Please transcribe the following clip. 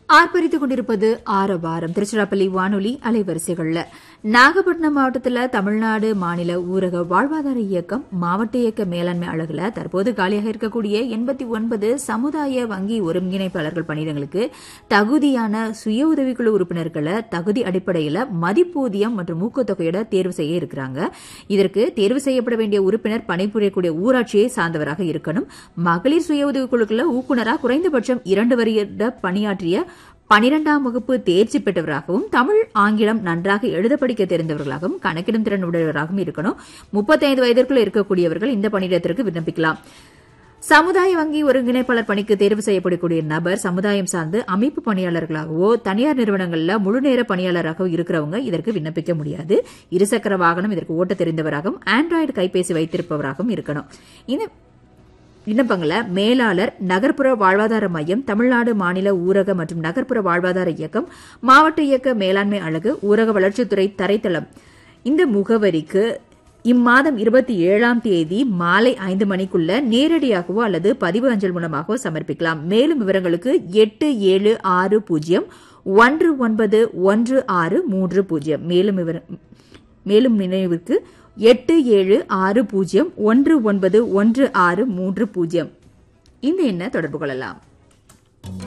ஆர்ப்பரித்துக் கொண்டிருப்பது ஆரவாரம் திருச்சிராப்பள்ளி வானொலி அலைவரிசைகள்ல நாகப்பட்டினம் மாவட்டத்தில் தமிழ்நாடு மாநில ஊரக வாழ்வாதார இயக்கம் மாவட்ட இயக்க மேலாண்மை அழகுல தற்போது காலியாக இருக்கக்கூடிய எண்பத்தி ஒன்பது சமுதாய வங்கி ஒருங்கிணைப்பாளர்கள் பணியிடங்களுக்கு தகுதியான சுய உதவிக்குழு உறுப்பினர்களை தகுதி அடிப்படையில் மதிப்பூதியம் மற்றும் ஊக்கத்தொகையோட தேர்வு செய்ய இருக்கிறாங்க இதற்கு தேர்வு செய்யப்பட வேண்டிய உறுப்பினர் பணிபுரியக்கூடிய ஊராட்சியை சார்ந்தவராக இருக்கணும் மகளிர் சுய உதவிக்குழுக்களை ஊக்குநராக குறைந்தபட்சம் இரண்டு வருட பணியாற்றிய பனிரெண்டாம் வகுப்பு தேர்ச்சி பெற்றவராகவும் தமிழ் ஆங்கிலம் நன்றாக எழுத படிக்க தெரிந்தவர்களாகவும் கணக்கிடும் திறன் உடையவராகவும் இருக்கணும் முப்பத்தைந்து வயதிற்குள் இருக்கக்கூடியவர்கள் இந்த பணியிடத்திற்கு விண்ணப்பிக்கலாம் சமுதாய வங்கி ஒருங்கிணைப்பாளர் பணிக்கு தேர்வு செய்யப்படக்கூடிய நபர் சமுதாயம் சார்ந்து அமைப்பு பணியாளர்களாகவோ தனியார் நிறுவனங்களில் முழுநேர பணியாளராகவோ இருக்கிறவங்க இதற்கு விண்ணப்பிக்க முடியாது இருசக்கர வாகனம் இதற்கு ஓட்ட தெரிந்தவராகவும் ஆண்ட்ராய்டு கைபேசி வைத்திருப்பவராகவும் இருக்கணும் இந்த விண்ணப்பங்களை மேலாளர் நகர்ப்புற வாழ்வாதார மையம் தமிழ்நாடு மாநில ஊரக மற்றும் நகர்ப்புற வாழ்வாதார இயக்கம் மாவட்ட இயக்க மேலாண்மை அழகு ஊரக வளர்ச்சித்துறை தரைத்தளம் இந்த முகவரிக்கு இம்மாதம் இருபத்தி ஏழாம் தேதி மாலை ஐந்து மணிக்குள்ள நேரடியாகவோ அல்லது பதிவு அஞ்சல் மூலமாகவோ சமர்ப்பிக்கலாம் மேலும் விவரங்களுக்கு எட்டு ஏழு ஆறு பூஜ்ஜியம் ஒன்று ஒன்பது ஒன்று ஆறு மூன்று பூஜ்ஜியம் மேலும் மேலும் நினைவிற்கு எட்டு ஏழு ஆறு பூஜ்ஜியம் ஒன்று ஒன்பது ஒன்று ஆறு மூன்று பூஜ்ஜியம் இந்த எண்ணை தொடர்பு கொள்ளலாம்